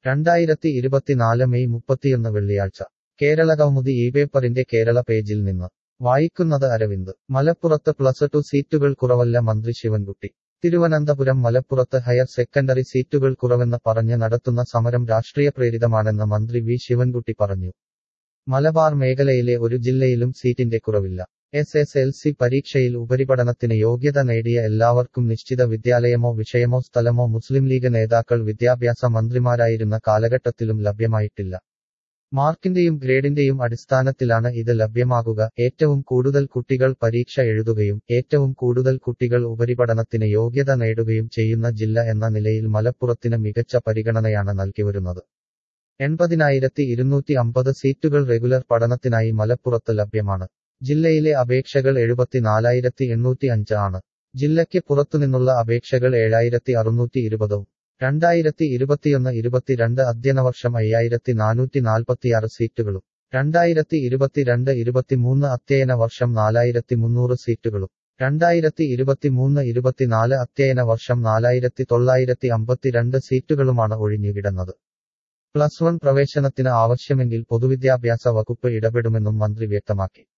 രണ്ടായിരത്തി ഇരുപത്തിനാല് മെയ് മുപ്പത്തിയൊന്ന് വെള്ളിയാഴ്ച കേരള കൗമുദി ഈ പേപ്പറിന്റെ കേരള പേജിൽ നിന്ന് വായിക്കുന്നത് അരവിന്ദ് മലപ്പുറത്ത് പ്ലസ് ടു സീറ്റുകൾ കുറവല്ല മന്ത്രി ശിവൻകുട്ടി തിരുവനന്തപുരം മലപ്പുറത്ത് ഹയർ സെക്കൻഡറി സീറ്റുകൾ കുറവെന്ന് പറഞ്ഞ് നടത്തുന്ന സമരം രാഷ്ട്രീയ പ്രേരിതമാണെന്ന് മന്ത്രി വി ശിവൻകുട്ടി പറഞ്ഞു മലബാർ മേഖലയിലെ ഒരു ജില്ലയിലും സീറ്റിന്റെ കുറവില്ല എസ് എസ് എൽ സി പരീക്ഷയിൽ ഉപരിപഠനത്തിന് യോഗ്യത നേടിയ എല്ലാവർക്കും നിശ്ചിത വിദ്യാലയമോ വിഷയമോ സ്ഥലമോ മുസ്ലിം ലീഗ് നേതാക്കൾ വിദ്യാഭ്യാസ മന്ത്രിമാരായിരുന്ന കാലഘട്ടത്തിലും ലഭ്യമായിട്ടില്ല മാർക്കിന്റെയും ഗ്രേഡിന്റെയും അടിസ്ഥാനത്തിലാണ് ഇത് ലഭ്യമാകുക ഏറ്റവും കൂടുതൽ കുട്ടികൾ പരീക്ഷ എഴുതുകയും ഏറ്റവും കൂടുതൽ കുട്ടികൾ ഉപരിപഠനത്തിന് യോഗ്യത നേടുകയും ചെയ്യുന്ന ജില്ല എന്ന നിലയിൽ മലപ്പുറത്തിന് മികച്ച പരിഗണനയാണ് നൽകിവരുന്നത് എൺപതിനായിരത്തി ഇരുന്നൂറ്റി അമ്പത് സീറ്റുകൾ റെഗുലർ പഠനത്തിനായി മലപ്പുറത്ത് ലഭ്യമാണ് ജില്ലയിലെ അപേക്ഷകൾ എഴുപത്തിനാലായിരത്തി എണ്ണൂറ്റി അഞ്ച് ആണ് ജില്ലയ്ക്ക് പുറത്തുനിന്നുള്ള അപേക്ഷകൾ ഏഴായിരത്തി അറുന്നൂറ്റി ഇരുപതും രണ്ടായിരത്തി ഇരുപത്തിയൊന്ന് ഇരുപത്തിരണ്ട് അധ്യയന വർഷം അയ്യായിരത്തി നാനൂറ്റി നാൽപ്പത്തിയാറ് സീറ്റുകളും രണ്ടായിരത്തി ഇരുപത്തിരണ്ട് ഇരുപത്തിമൂന്ന് അധ്യയന വർഷം നാലായിരത്തി മുന്നൂറ് സീറ്റുകളും രണ്ടായിരത്തി ഇരുപത്തിമൂന്ന് ഇരുപത്തിനാല് അധ്യയന വർഷം നാലായിരത്തി തൊള്ളായിരത്തി അമ്പത്തിരണ്ട് സീറ്റുകളുമാണ് ഒഴിഞ്ഞുകിടന്നത് പ്ലസ് വൺ പ്രവേശനത്തിന് ആവശ്യമെങ്കിൽ പൊതുവിദ്യാഭ്യാസ വകുപ്പ് ഇടപെടുമെന്നും മന്ത്രി വ്യക്തമാക്കി